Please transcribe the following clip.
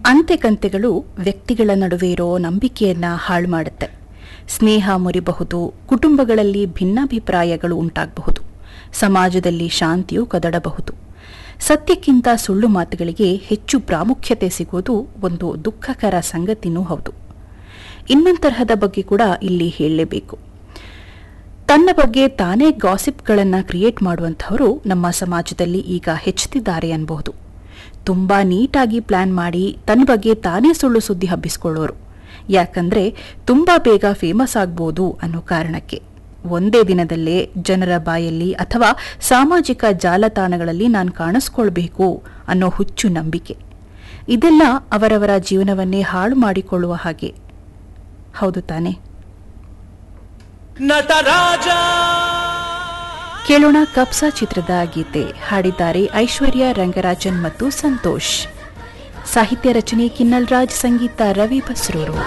ಅಂತೆಕಂತೆಗಳು ವ್ಯಕ್ತಿಗಳ ನಡುವೆ ಇರೋ ನಂಬಿಕೆಯನ್ನ ಹಾಳು ಮಾಡುತ್ತೆ ಸ್ನೇಹ ಮುರಿಬಹುದು ಕುಟುಂಬಗಳಲ್ಲಿ ಭಿನ್ನಾಭಿಪ್ರಾಯಗಳು ಉಂಟಾಗಬಹುದು ಸಮಾಜದಲ್ಲಿ ಶಾಂತಿಯು ಕದಡಬಹುದು ಸತ್ಯಕ್ಕಿಂತ ಸುಳ್ಳು ಮಾತುಗಳಿಗೆ ಹೆಚ್ಚು ಪ್ರಾಮುಖ್ಯತೆ ಸಿಗುವುದು ಒಂದು ದುಃಖಕರ ಸಂಗತಿನೂ ಹೌದು ಇನ್ನೊಂದು ತರಹದ ಬಗ್ಗೆ ಕೂಡ ಇಲ್ಲಿ ಹೇಳಲೇಬೇಕು ತನ್ನ ಬಗ್ಗೆ ತಾನೇ ಗಾಸಿಪ್ಗಳನ್ನು ಕ್ರಿಯೇಟ್ ಮಾಡುವಂಥವರು ನಮ್ಮ ಸಮಾಜದಲ್ಲಿ ಈಗ ಹೆಚ್ಚುತ್ತಿದ್ದಾರೆ ಅನ್ಬಹುದು ತುಂಬಾ ನೀಟಾಗಿ ಪ್ಲಾನ್ ಮಾಡಿ ತನ್ನ ಬಗ್ಗೆ ತಾನೇ ಸುಳ್ಳು ಸುದ್ದಿ ಹಬ್ಬಿಸ್ಕೊಳ್ಳೋರು ಯಾಕಂದ್ರೆ ತುಂಬಾ ಬೇಗ ಫೇಮಸ್ ಆಗ್ಬೋದು ಅನ್ನೋ ಕಾರಣಕ್ಕೆ ಒಂದೇ ದಿನದಲ್ಲೇ ಜನರ ಬಾಯಲ್ಲಿ ಅಥವಾ ಸಾಮಾಜಿಕ ಜಾಲತಾಣಗಳಲ್ಲಿ ನಾನು ಕಾಣಿಸ್ಕೊಳ್ಬೇಕು ಅನ್ನೋ ಹುಚ್ಚು ನಂಬಿಕೆ ಇದೆಲ್ಲ ಅವರವರ ಜೀವನವನ್ನೇ ಹಾಳು ಮಾಡಿಕೊಳ್ಳುವ ಹಾಗೆ ಹೌದು ತಾನೆ ನಟರಾಜ ಕೇಳೋಣ ಕಪ್ಸಾ ಚಿತ್ರದ ಗೀತೆ ಹಾಡಿದ್ದಾರೆ ಐಶ್ವರ್ಯ ರಂಗರಾಜನ್ ಮತ್ತು ಸಂತೋಷ್ ಸಾಹಿತ್ಯ ರಚನೆ ಕಿನ್ನಲ್ ರಾಜ್ ಸಂಗೀತ ರವಿ ಬಸ್ರೂರು